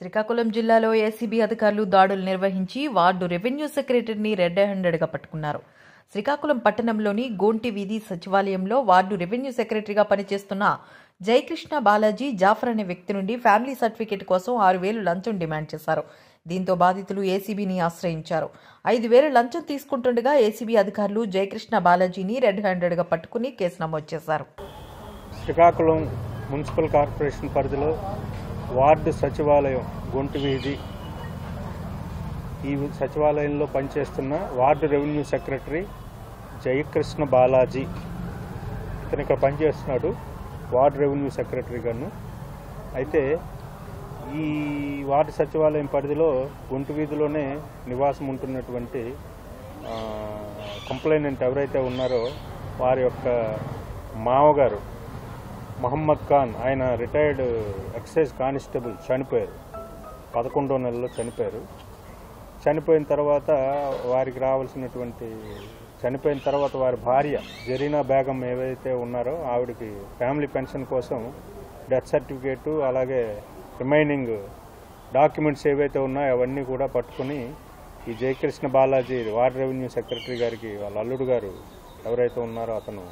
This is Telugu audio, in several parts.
శ్రీకాకుళం జిల్లాలో ఏసీబీ అధికారులు దాడులు నిర్వహించి వార్డు రెవెన్యూ సెక్రటరీని రెడ్ హ్యాండెడ్గా పట్టుకున్నారు శ్రీకాకుళం పట్టణంలోని గోంటి వీధి సచివాలయంలో వార్డు రెవెన్యూ సెక్రటరీగా పనిచేస్తున్న జయకృష్ణ బాలాజీ జాఫర్ అనే వ్యక్తి నుండి ఫ్యామిలీ సర్టిఫికేట్ కోసం ఆరు వేలు లంచం డిమాండ్ చేశారు దీంతో బాధితులు ఏసీబీని ఆశ్రయించారు ఐదు వేలు లంచం తీసుకుంటుండగా ఏసీబీ అధికారులు జయకృష్ణ బాలాజీని రెడ్ హ్యాండెడ్గా పట్టుకుని కేసు నమోదు చేశారు శ్రీకాకుళం మున్సిపల్ కార్పొరేషన్ పరిధిలో వార్డు సచివాలయం గుంటి వీధి ఈ సచివాలయంలో పనిచేస్తున్న ward revenue secretary Jayakrishna Balaji ఇతను ఇక్కడ పనిచేస్తున్నాడు వార్డు రెవెన్యూ సెక్రటరీ గాను అయితే ఈ వార్డు సచివాలయం పరిధిలో గుంటి వీధిలోనే నివాసం ఉంటున్నటువంటి కంప్లైనెంట్ ఎవరైతే ఉన్నారో వారి యొక్క మామగారు మహమ్మద్ ఖాన్ ఆయన రిటైర్డ్ ఎక్సైజ్ కానిస్టేబుల్ చనిపోయారు పదకొండో నెలలో చనిపోయారు చనిపోయిన తర్వాత వారికి రావాల్సినటువంటి చనిపోయిన తర్వాత వారి భార్య జరీనా బేగం ఏవైతే ఉన్నారో ఆవిడకి ఫ్యామిలీ పెన్షన్ కోసం డెత్ సర్టిఫికేటు అలాగే రిమైనింగ్ డాక్యుమెంట్స్ ఏవైతే ఉన్నాయో అవన్నీ కూడా పట్టుకుని ఈ Jayakrishna Balaji ward revenue secretary గారికి వాళ్ళ అల్లుడు గారు ఎవరైతే ఉన్నారో అతను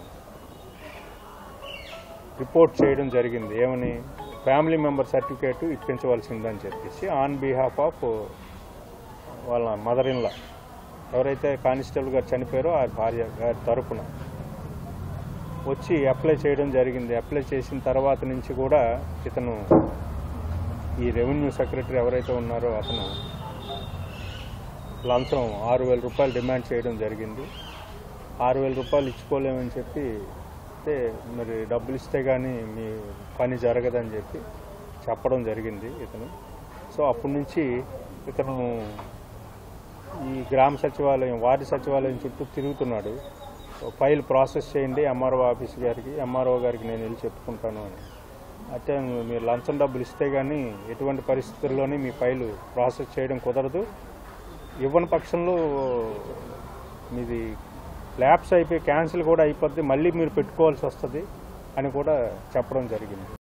రిపోర్ట్ చేయడం జరిగింది ఏమని ఫ్యామిలీ మెంబర్ సర్టిఫికేట్ ఇప్పించవలసిందని చెప్పేసి ఆన్ బిహాఫ్ ఆఫ్ వాళ్ళ మదర్ ఇన్లా ఎవరైతే కానిస్టేబుల్ గారు చనిపోయారో ఆ భార్య గారి తరపున వచ్చి అప్లై చేయడం జరిగింది అప్లై చేసిన తర్వాత నుంచి కూడా ఇతను ఈ రెవెన్యూ సెక్రటరీ ఎవరైతే ఉన్నారో అతను లంచం ఆరు వేల రూపాయలు డిమాండ్ చేయడం జరిగింది ఆరు వేల రూపాయలు ఇచ్చుకోలేమని చెప్పి అయితే మరి డబ్బులు ఇస్తే కానీ మీ పని జరగదని చెప్పి చెప్పడం జరిగింది ఇతను సో అప్పటి నుంచి ఇతను ఈ గ్రామ సచివాలయం వార్డు సచివాలయం చుట్టూ తిరుగుతున్నాడు ఫైల్ ప్రాసెస్ చేయండి ఎంఆర్ఓ ఆఫీస్ గారికి ఎంఆర్ఓ గారికి నేను వెళ్ళి చెప్పుకుంటాను అని అయితే మీరు లంచం డబ్బులు ఇస్తే కానీ ఎటువంటి పరిస్థితుల్లోని మీ ఫైలు ప్రాసెస్ చేయడం కుదరదు ఇవ్వని పక్షంలో మీది ల్యాబ్స్ అయిపోయి క్యాన్సిల్ కూడా అయిపోద్ది మళ్ళీ మీరు పెట్టుకోవాల్సి వస్తుంది అని కూడా చెప్పడం జరిగింది